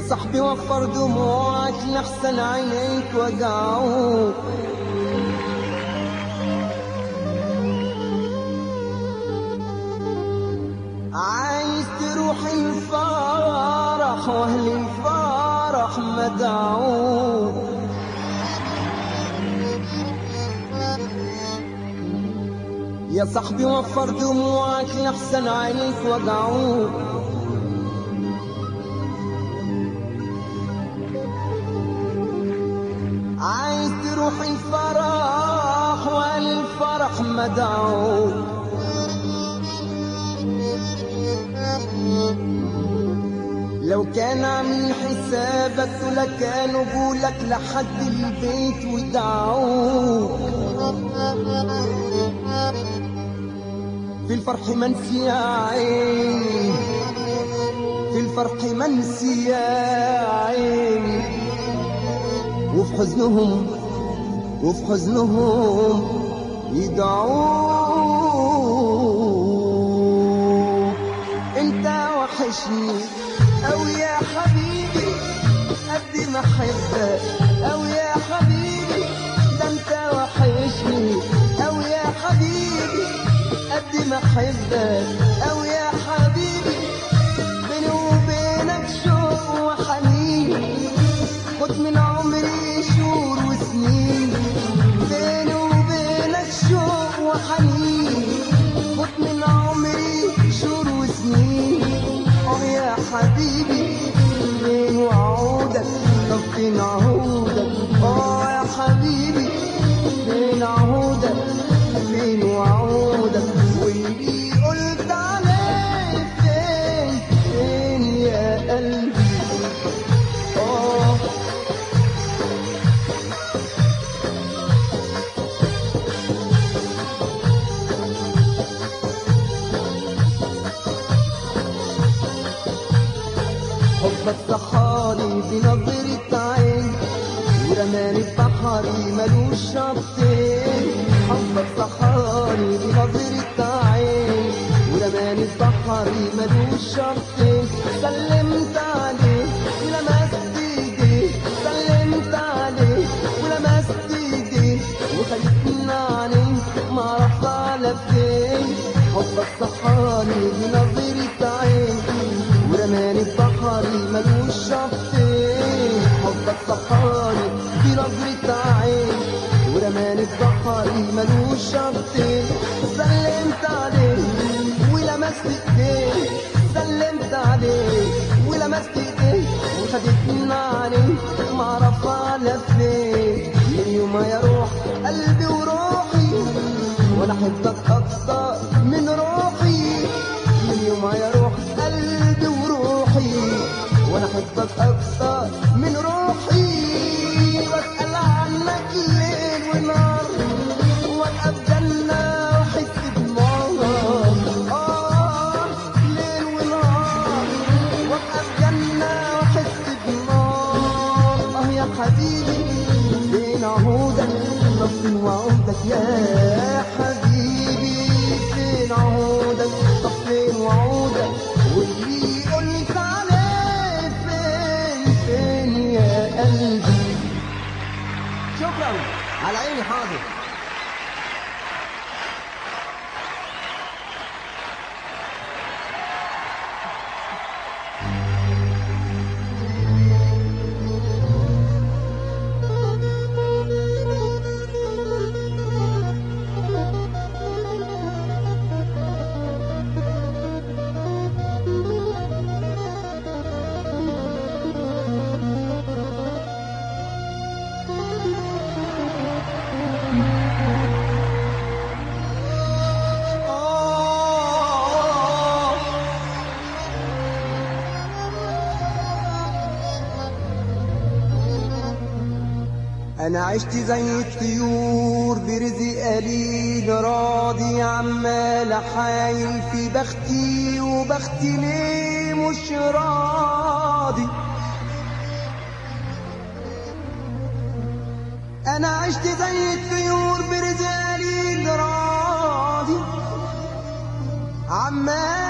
صاحبي وفر دموعك لحسن عينيك وجعوك عايز تروح الفرح واهل الفرح مدعوك يا صاحبي وفر دموعك لحسن عينيك وجعوك عايز تروح الفرح والفرح مدعوك لو كان عامل حسابك ولا كانوا جولك لحد البيت ودعوك في الفرح منسي يا عيني في الفرح منسي يا عيني وفي حزنهم وفي حزنهم يدعوك انت وحشني او يا حبيبي قد ما احبك او يا حبيبي ده انت وحشني او يا حبيبي قد ما احبك او يا حبيبي بيني وبينك شوق وحنين خد من عمري شهور وسنين بيني وبينك شوق وحنين خد من عمري شهور وسنين اه يا حبيبي فين وعودك طب فين عهودك اه يا حبيبي فين عهودك فين وعودك واللي قلت عليه فين فين يا قلبي اه حبك صحاني بنظرة عين ورماني في بحري ملوش شطين حبك صحاني بنظرة عين ورماني في بحري ملوش شطين سلمت عليه ولمست ايديه سلمت عليه ولمست ايديه وخلتني عليه ما اعرف على فين حبك صحاني بنظرة عين ورماني في بحري ملوش شطين حبك صحاني بنظرة عين ورماني في بحري ملوش شطين سلمت عليه ولمست ايديه سلمت عليه ولمست ايديه وخدتني عليه ما اعرف على فين من يوم يا روح قلبي وروحي وانا احبك اكتر من روحي من يوم يا روح قلبي وروحي وانا احبك اكتر من روحي واسال عنك ليل ونهار وابقى في جنه واحس بنار اه ليل ونهار وابقى في جنه واحس بنار اه يا حبيبي فين عهودك طب فين وعودك يا حبيبي فين عهودك طب فين وعودك واللي قلت عليه فين فين يا قلبي شكرا على عيني حاضر انا عشت زي الطيور برزق قليل راضي عمال احايل في بختي وبختي ليه مش راضي انا عشت زي الطيور